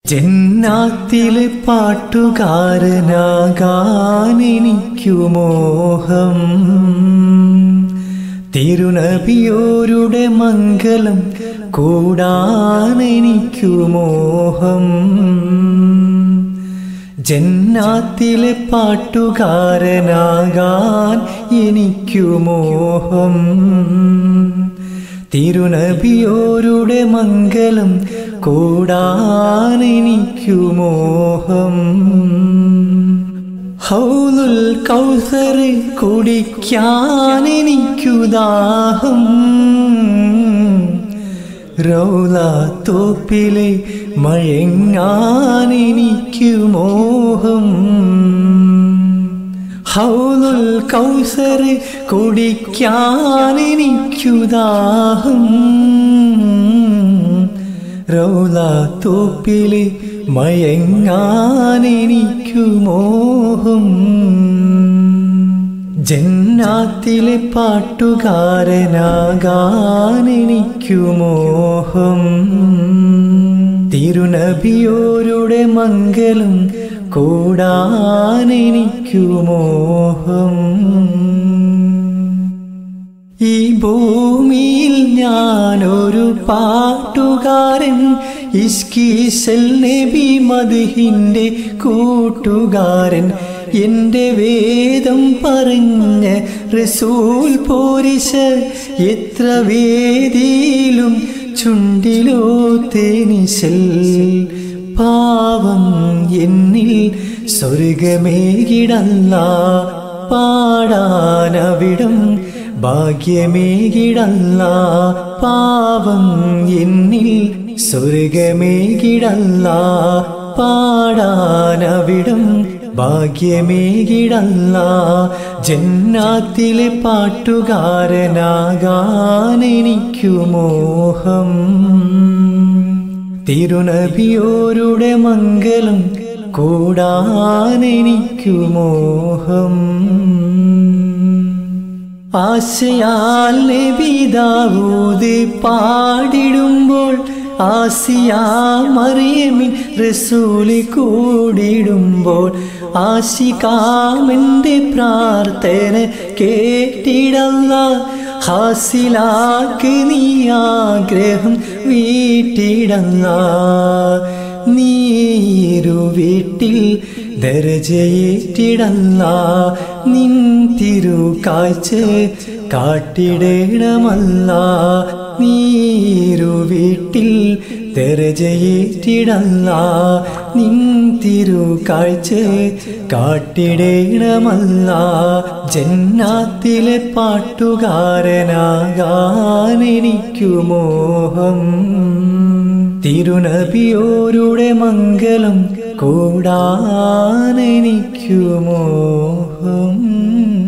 ജന്നാത്തിലെ പാട്ടുകാരനാകാൻ എനിക്കു മോഹം തിരുനബിയോരുടെ മംഗലം കൂടാൻ എനിക്കു മോഹം ജന്നാത്തിലെ പാട്ടുകാരനാകാൻ എനിക്കു മോഹം തിരുനബിയോരുടെ മംഗലം കൂടാൻ എനിക്കു മോഹം ഹൗലുൽ കൗസർ കുടിക്കാൻ എനിക്കു ദാഹം റൗല തോപ്പിലെ മഴങ്ങാൻ എനിക്കു മോഹം ഹൗലുൽ കൗസർ കുടിക്കാൻ എനിക്കു ദാഹം റൗല തോപ്പിലെ മയങ്ങാൻ എനിക്കു മോഹം ജന്നാത്തിലെ പാട്ടുകാരനാകാൻ എനിക്കു മോഹം തിരുനബിയോരുടെ മംഗലം കൂടാൻ എനിക്കു മോഹം ഈ ഭൂമിയിൽ ഞാനൊരു പാട്ടുകാരൻ ഇസ്കീസൽ നബി മധുഹിൻ്റെ കൂട്ടുകാരൻ എൻ്റെ വേദം പറഞ്ഞ റസൂൽ പോരിശ എത്ര വേദിയിലും ചുണ്ടിലോ തേനിശൽ പാവം എന്നിൽ സ്വർഗമേകിടല്ല പാടാനവിടം ഭാഗ്യമേകിടല്ല പാവം എന്നിൽ സ്വർഗമേകിടല്ല പാടാനവിടം ഭാഗ്യമേകിടല്ല ജന്നാത്തിലെ പാട്ടുകാരനാകാൻ എനിക്കു മോഹം തിരുനബിയോരുടെ മംഗലം കൂടാൻ എനിക്കു മോഹം ആശയാൽ നബിദാവൂദ് പാടിടുമ്പോൾ ആസിയാ മറിയമിൻ റസൂല് കൂടിടുമ്പോൾ ആശികാമെൻ്റെ പ്രാർത്ഥന കേട്ടിടല്ല ഹാസിലാക്ക് നീ ആഗ്രഹം വീട്ടിടല്ല നീരു വീട്ടിൽ ദരജയേറ്റിടല്ല നിൻ തിരു കാഴ്ച കാട്ടിടേണമല്ല നീരു വീട്ടിൽ ദരജയേറ്റിടല്ല നിൻ തിരു കാഴ്ച കാട്ടിടേണമല്ല ജന്നാത്തിലെ പാട്ടുകാരനാകാൻ എനിക്കു മോഹം തിരുനബിയോരുടെ മംഗലം കൂടാൻ എനിക്കു മോഹം